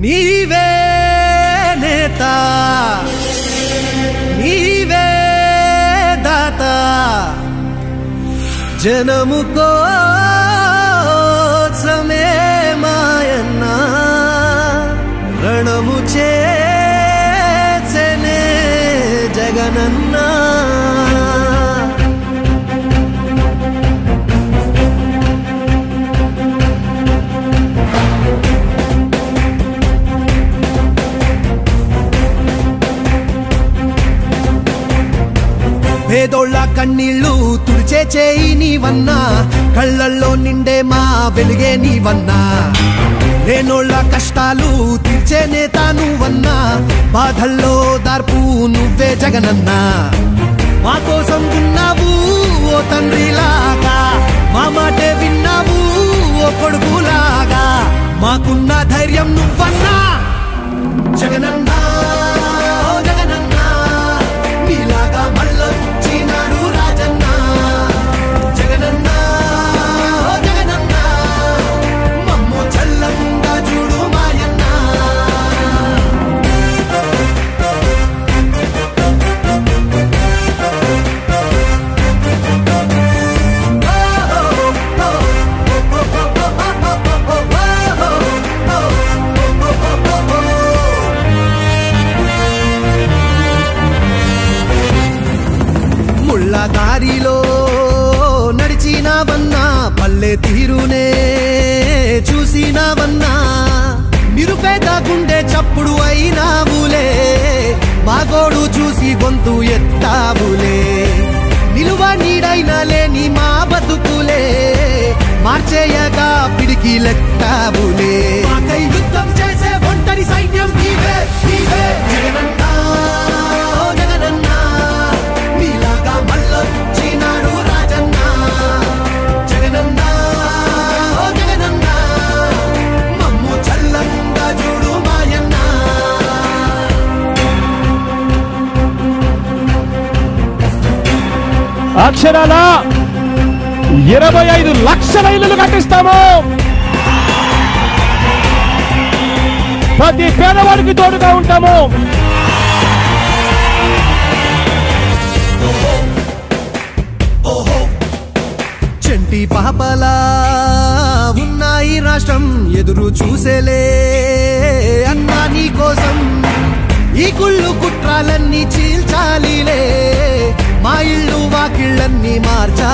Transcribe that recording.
నీవే నేత నీవే దాత జనము కోసమే మాయన్న రణము చేసనే జగనన్నా పేదోళ్ళ కన్నీళ్ళు తుడిచే చేయి నీవన్నా కళ్ళల్లో నిండే మా వెలుగే నీవన్నా లేనోళ్ళ కష్టాలు తీర్చే నేత నువ్వన్నా బాధల్లో దార్పు నువ్వే జగనన్నా మా కోసం ఉన్నావు ఓ తండ్రిలాగా మా మాటే విన్నావు ఓ కొడుకులాగా మాకున్న ధైర్యం నువ్వన్నా జగనన్నా ఓ జగనన్నా నీలాగా మళ్ళొచ్చినాడు రాజన్న జగనన్నా ఓ జగనన్నా మమ్ము చల్లంగా చూడు మాయన్న ముళ్ళ దారిలో నడిచినావన్నా పల్లె తీరునే చూసినావన్నా నిరుపేద గుండె చప్పుడు అయినావులే మాగోడు చూసి గొంతు ఎత్తావులే నిలువ నీడైన లేని మా బతుకులే మార్చేయగా పిడికి లెక్కావులే మాకై యుద్ధం చేసే ఒంటరి సైన్యం నీవే నీవే జగనన్నా ఓ జగనన్నా నీలాగా మళ్ళొచ్చినాడు రాజన్న జగనన్నా ఓ జగనన్నా మమ్ము చల్లంగా చూడు మాయన్న అక్షరాల ఇరవై ఐదు లక్షల ఇల్లులు కట్టిస్తాము ప్రతి పేదవాడికి తోడుగా ఉంటాము చెంటి పాపలా ఉన్నాయి రాష్ట్రం ఎదురు చూసేలే అన్నా నీ కోసం ఈ కుళ్ళు కుట్రాలన్నీ చీల్చాలిలే మా ఇళ్ళు వాకిళ్ళన్నీ మార్చాలి